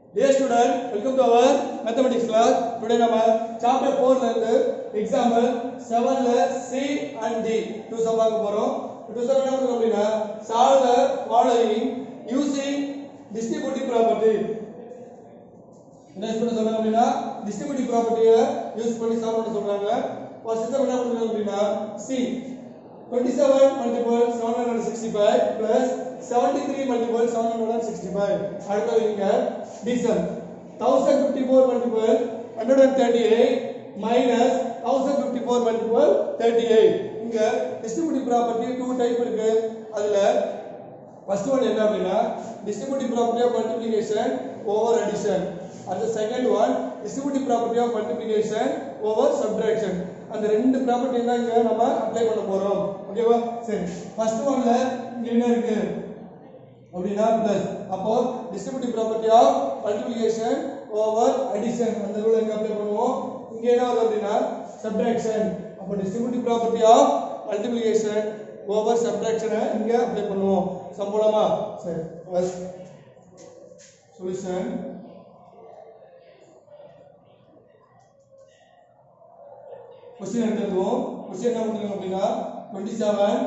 Dear student, welcome to our mathematics class. Today நம்ம chapter 4 ல இருந்து example 7 ல C and D two sum பார்க்க போறோம். two sum என்ன பண்ணுறோம் அப்படின்னா solve the following using distributive property. என்ன யூஸ் பண்ண சொல்றாங்க அப்படின்னா distributive property-ய யூஸ் பண்ணி சால்வ் பண்ண சொல்றாங்க. ஃபர்ஸ்ட் ஸ்டெப் என்ன பண்றாங்க அப்படின்னா C 27 multiple 765 plus 73 multiple 765 அடுத்தது இங்க டிசம் 1054 multiple 138 minus 1054 multiple 38 இங்க distributive property two type இருக்கு அதுல ஃபர்ஸ்ட் ஒன் என்ன அப்படின்னா distributive property of multiplication over addition and the second one distributive property of multiplication over subtraction அந்த ரெண்டு ப்ராப்பர்ட்டி தான் இங்க நம்ம அப்ளை பண்ண போறோம் ஓகேவா சரி ஃபர்ஸ்ட் ஒன்ல இங்க என்ன இருக்கு அப்படின்னா பிளஸ் அப்போ distributive property of multiplication over addition அந்த ரூல் எங்க அப்ளை பண்ணுவோம் இங்க என்ன வருது அப்படின்னா சப்ட்ராக்ஷன் அப்போ distributive property of multiplication over சப்ட்ராக்ஷனை இங்க அப்ளை பண்ணுவோம் சம்பளமா சரி ஃபர்ஸ்ட் சொல்யூஷன் கொஸ்டின் எடுத்துக்குவோம் கொஸ்டின் என்ன பண்ணுங்க அப்படின்னா twenty seven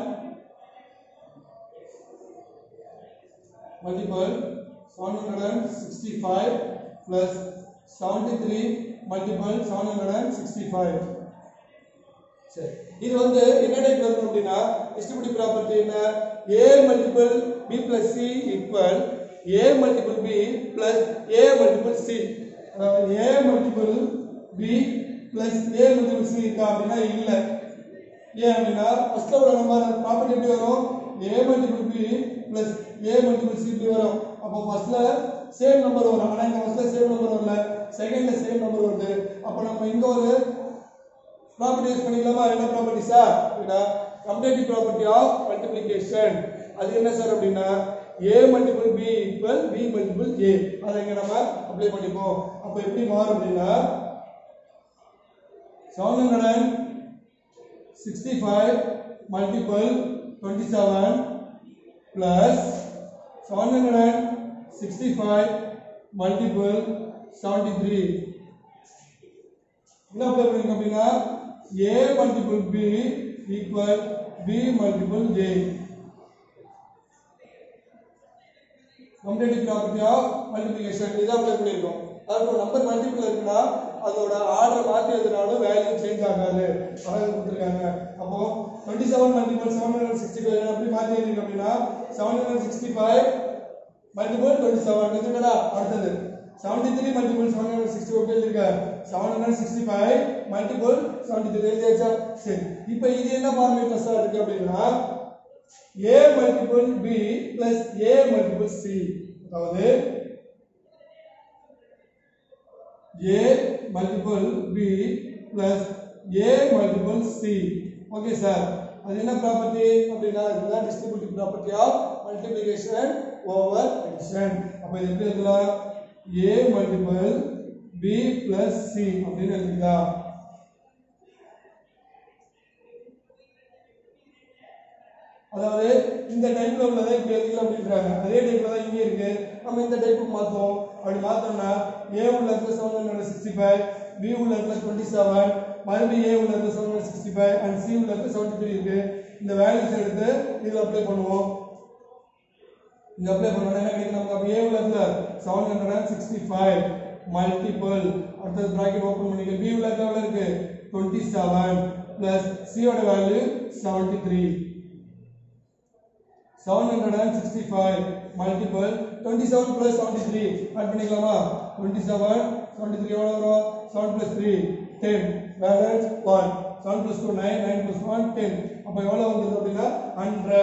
multiple 765 plus 73 multiple 765 சரி இது வந்து என்ன டைப்ல இருக்கும் அப்படின்னா டிஸ்ட்ரிபியூட்டிவ் ப்ராப்பர்ட்டி என்ன a multiple b plus c equal a multiple b plus a multiple c அதாவது a multiple b plus a multiple c இருக்கா அப்படின்னா இல்ல ஏன் அப்படின்னா ஃபர்ஸ்ட்ல உள்ள நம்பர் ப்ராப்பர்ட்டி எப்படி வரும் a multiple b plus a multiple c இப்படி வரும் அப்போ ஃபர்ஸ்ட்ல சேம் நம்பர் வரும் ஆனா இங்க ஃபர்ஸ்ட்ல சேம் நம்பர் வரல செகண்ட்ல சேம் நம்பர் வருது அப்போ நம்ம இங்க ஒரு ப்ராப்பர்ட்டி யூஸ் பண்ணிக்கலாமா என்ன ப்ராப்பர்ட்டி சார் அப்படின்னா கம்பேரிட்டிவ் ப்ராப்பர்ட்டி ஆஃப் மல்டிப்ளிகேஷன் அது என்ன சார் அப்படின்னா a multiple b equal b multiple a அதை இங்க நம்ம அப்ளை பண்ணிப்போம் அப்போ எப்படி மாறும் அப்படின்னா 765 multiple 27 plus 765 multiple 73 என்ன அப்ளை பண்ணிருக்கோம் அப்படின்னா a multiple b equal b multiple a comparative property of multiplication இதை அப்ளை பண்ணியிருக்கோம் அதாவது ஒரு நம்பர் மல்டிபிள் இருக்குன்னா அதோட ஆர்டர் மாற்றி எழுதினாலும் வேல்யூ சேஞ்ச் ஆகாது அழகு கொடுத்துருக்காங்க அப்போ twenty seven multiple seven hundred sixty five எப்படி மாற்றி எழுதிங்க அப்படின்னா seven hundred sixty five multiple twenty seven எழுதிட்டா அடுத்தது seventy three multiple seven hundred sixty five எழுதிருக்க seven hundred sixty five multiple seventy three எழுதியாச்சா சரி இப்போ இது என்ன ஃபார்மேட் இருக்கு அப்படின்னா a multiple b plus a multiple c அதாவது a multiple b plus a multiple c okay sir அது என்ன ப்ராப்பர்ட்டி அப்படின்னா இதுதான் distributive property of multiplication over addition அப்ப இது எப்படி எழுதலாம் a multiple b plus c அப்படின்னு எழுதிக்கலாம் அதாவது இந்த டைப்ல உள்ளதை இப்படி எழுதிக்கலாம் அப்படின்றாங்க அதே டைப்ல தான் இங்கே இருக்கு நம்ம இந்த டைப்புக்கு மாத்துவோம் அப்படி மாத்தோம்னா ஏ உள்ள இருக்க seven hundred sixty five B உள்ள இருக்க டுவெண்ட்டி செவன் மறுபடியும் ஏ உள்ள இருக்க seven hundred sixty five and C உள்ள இருக்க செவன்டி த்ரீ இருக்கு இந்த வேல்யூஸ் எடுத்து இதில் அப்ளை பண்ணுவோம் இங்க அப்ளை பண்ணோம்னா என்ன கிடைக்கும் நமக்கு அப்போ ஏ உள்ள இருக்க seven hundred and sixty five multiple அடுத்தது ப்ராக்கெட் ஓப்பன் பண்ணிக்க பி உள்ள இருக்க எவ்வளோ இருக்கு டுவெண்ட்டி செவன் பிளஸ் சியோட value seventy three 765 multiple 27 plus 73 add பண்ணிக்கலாமா 27 73 எவ்வளவு வரும் 7 plus 3 10 balance 1 7 plus 2 9 9 plus 1 10 அப்ப எவ்வளவு வந்தது அப்படின்னா 100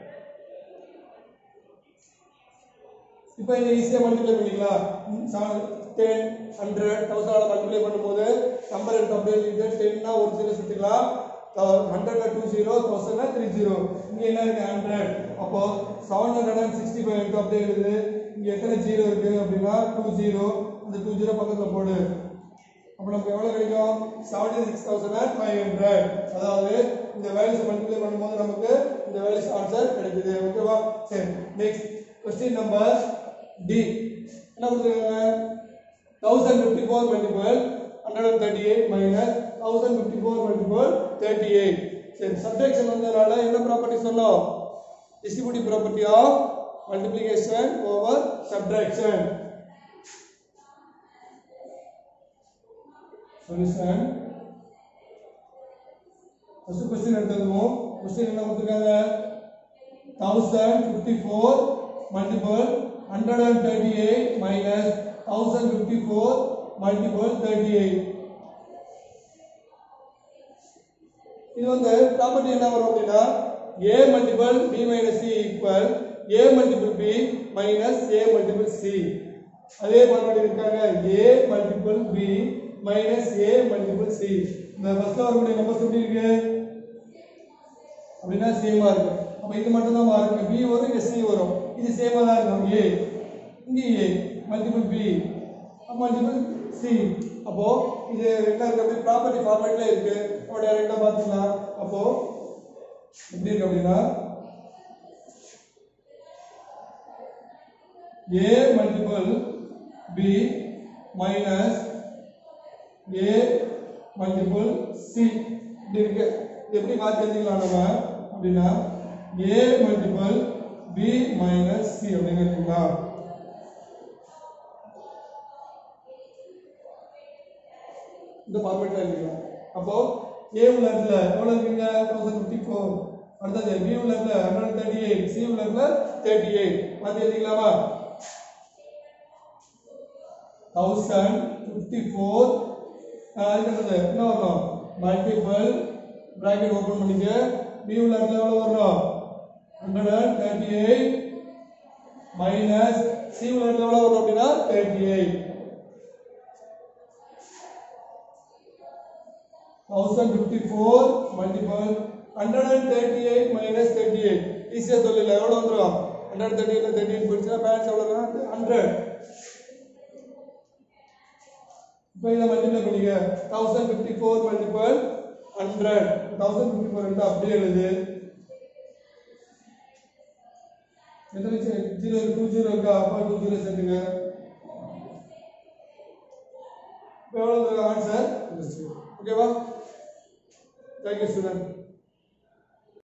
இப்போ இதை ஈஸியா மல்டிப்ளை பண்ணிக்கலாம் 10 100 1000 ஆல மல்டிப்ளை பண்ணும்போது நம்பர் எடுத்து அப்படியே எழுதிட்டு 10 னா ஒரு ஜீரோ சேர்த்துக்கலாம் ஹண்ட்ரட்ல டூ ஜீரோ தௌசண்ட்ல த்ரீ ஜீரோ இங்க என்ன இருக்கு ஹண்ட்ரட் அப்போ seven hundred and sixty five இருக்கு அப்படியே இருக்குது இங்க எத்தனை ஜீரோ இருக்கு அப்படின்னா டூ ஜீரோ அந்த டூ ஜீரோ பக்கத்துல போடு அப்போ நமக்கு எவ்வளவு கிடைக்கும் seventy six thousand and five hundred அதாவது இந்த வேல்யூஸ் மல்டிப்ளை பண்ணும்போது நமக்கு இந்த வேல்யூஸ் ஆன்சர் கிடைக்குது ஓகேவா சரி நெக்ஸ்ட் கொஸ்டின் நம்பர் டி என்ன கொடுத்துருக்காங்க thousand fifty four multiple hundred and thirty eight minus thousand fifty four multiple thirty eight சரி சப்ட்ராக்ஷன் வந்ததுனால என்ன ப்ராப்பர்ட்டி சொன்னோம் distributive property of multiplication over subtraction solution first question எடுத்துக்குவோம் question என்ன கொடுத்திருக்காங்க 1054 multiple 138 minus 1054 multiple 38 இது வந்து ப்ராப்பர்ட்டி என்ன வரும் அப்படின்னா a multiple b minus c equal a multiple b minus a multiple c அதே மாதிரி இருக்காங்க a multiple b minus a multiple c இந்த ஃபர்ஸ்ட்ல வரக்கூடிய நம்பர்ஸ் எப்படி இருக்கு அப்படின்னா சேமா இருக்கு அப்ப இது மட்டும் தான் மாறுங்க b வரும் இங்க c வரும் இது சேமா தான் இருக்கும் a இங்க a multiple b multiple c அப்போ இது ரெண்டா இருக்கு ப்ராப்பர்ட்டி ஃபார்மேட்ல இருக்கு நம்ம டைரக்டா பார்த்துக்கலாம் அப்போ எப்படி இருக்கு அப்படின்னா a multiple b minus a multiple c இப்படி இருக்கு இது எப்படி மாத்தி எழுதிக்கலாம் நம்ம அப்படின்னா a multiple b minus c அப்படின்னு இருக்குங்களா இந்த ஃபார்மேட்ல எழுதிக்கலாம் அப்போ a உள்ள இடத்துல எவ்வளவு இருக்குங்க 1054 அடுத்தது b உள்ள இடத்துல 138 c உள்ள இடத்துல 38 மாத்தி எழுதிக்கலாமா 1054 அதுக்கு அடுத்தது என்ன வரும் மல்டிபிள் பிராக்கெட் ஓபன் பண்ணிக்க b உள்ள இடத்துல எவ்வளவு வரும் 138 மைனஸ் c உள்ள இடத்துல எவ்வளவு வரும் அப்படின்னா 38 1054 multiple 138 minus 38 ஈஸியா சொல்லல எவ்வளவு வந்துரும் 138 38 போயிடுச்சுன்னா பேலன்ஸ் எவ்வளவு வரும் 100 இப்போ இதை மல்டிப்ளை பண்ணிக்க 1054 மல்டிபிள் 100 1054 எடுத்து அப்படியே எழுது எத்தனை ஜீரோ டூ ஜீரோ இருக்கா அப்பா டூ ஜீரோ சேர்த்துங்க இப்போ எவ்வளவு ஆன்சர் ஓகேவா தேங்க்யூ ஸ்டூடெண்ட்